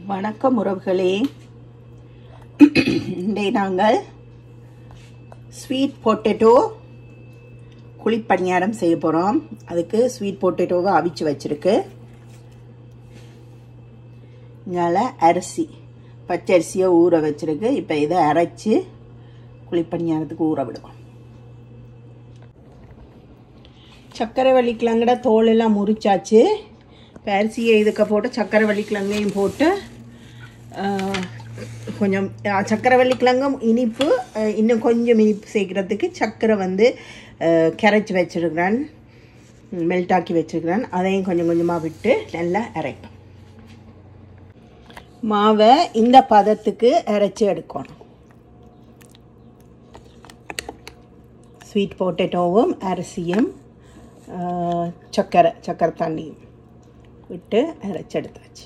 வணக்கம் உறவுகளே இன்றைய நாங்கள் ஸ்வீட் பொட்டேட்டோ குழிப்பணியாரம் செய்ய போகிறோம் அதுக்கு ஸ்வீட் பொட்டேட்டோவை அவிச்சு வச்சிருக்கு இங்கால அரிசி பச்சரிசியை ஊற வச்சிருக்கு இப்போ இதை அரைச்சி குழிப்பணியாரத்துக்கு ஊற விடுவோம் சர்க்கரை வள்ளிக்கிழங்கட தோல் எல்லாம் முறிச்சாச்சு இப்போ அரிசியை இதுக்க போட்டு சர்க்கரை வள்ளிக்கிழங்கையும் போட்டு ஆஹ், கொஞ்சம் ஆஹ், சர்க்கரை வள்ளிக்கிழங்கும் இனிப்பு ஆஹ், இன்னும் கொஞ்சம் இனிப்பு சேர்க்கறதுக்கு சர்க்கரை வந்து ஆஹ், கரைச்சி வச்சிருக்கிறேன் மெல்ட் ஆக்கி வச்சிருக்கிறேன் அதையும் கொஞ்சம் கொஞ்சமாக விட்டு நல்லா அரைப்பேன் மாவை இந்த பதத்துக்கு அரைச்சி எடுக்கணும் ஸ்வீட் பொட்டேட்டோவும் அரிசியும் ஆஹ், சர்க்கரை சர்க்கரை தண்ணியும் விட்டு அரைச்சி எடுத்தாச்சு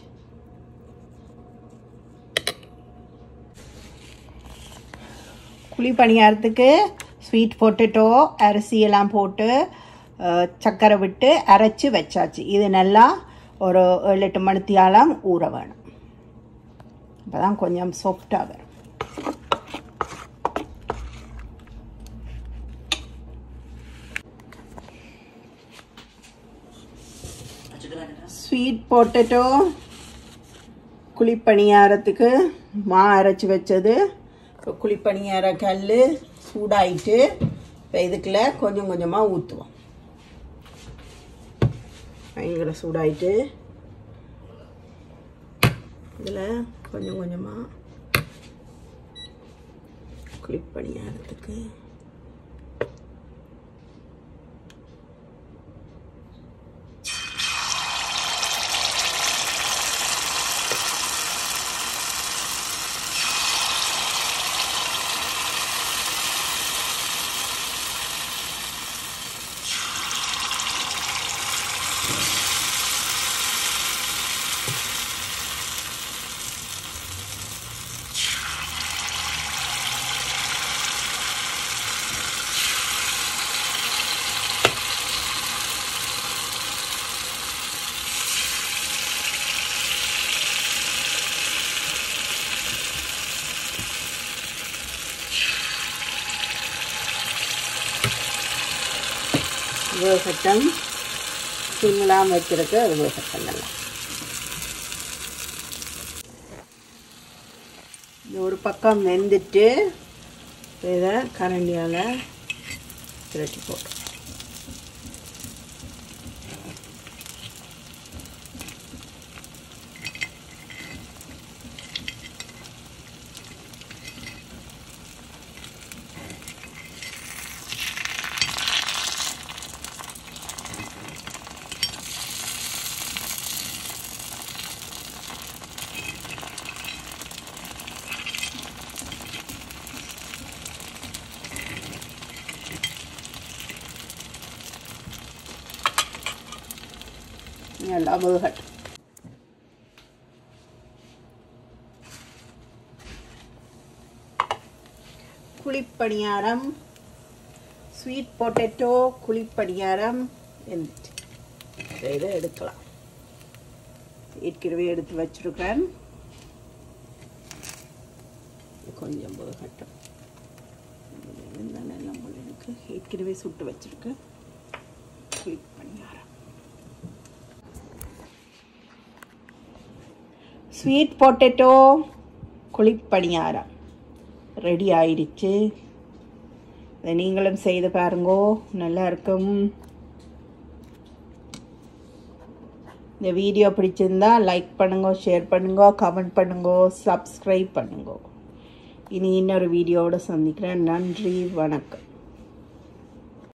குழி பணியாரத்துக்கு ஸ்வீட் பொட்டேட்டோ அரிசி எல்லாம் போட்டு ஆஹ், சர்க்கரை விட்டு அரைச்சி வச்சாச்சு இது நல்லா ஒரு ஏழு எட்டு மணித்தியாலம் ஊற வேணும் அப்போ தான் கொஞ்சம் சாஃப்டாக வரும் ஸ்வீட் பொட்டேட்டோ குழிப்பணியாரத்துக்கு மா அரைச்சி வச்சது இப்போ குழிப்பணியார கல் சூடாயிட்டு இப்போ இதுக்குள்ள கொஞ்சம் கொஞ்சமாக ஊற்றுவோம் பயங்கர சூடாயிட்டு இதில் கொஞ்சம் கொஞ்சமாக குழிப்பணியாரத்துக்கு வேகட்டம் சிம்லாம் வச்சிருக்கு அது வேகட்டம் நல்லா இது ஒரு பக்கம் வெந்துட்டு இதை கரண்டியால் திரட்டி போட்டு நல்லா வேகட்டும் குழிப்பணியாரம் ஸ்வீட் பொட்டேட்டோ குழிப்பணியாரம் வெந்துட்டு இதை இதை எடுக்கலாம் ஏற்கனவே எடுத்து வச்சிருக்கேன் கொஞ்சம் வேகட்டும் வெந்தால் எல்லாம் போல எனக்கு ஏற்கனவே சுட்டு வச்சிருக்கேன் குழிப்பணியாரம் ஸ்வீட் பொட்டேட்டோ குழிப்பணியாரம் ரெடி ஆயிடுச்சு இதை நீங்களும் செய்து பாருங்கோ நல்லா இருக்கும் இந்த வீடியோ பிடிச்சிருந்தா லைக் பண்ணுங்க ஷேர் பண்ணுங்க கமெண்ட் பண்ணுங்க சப்ஸ்கிரைப் பண்ணுங்க இனி இன்னொரு வீடியோவோட சந்திக்கிறேன் நன்றி வணக்கம்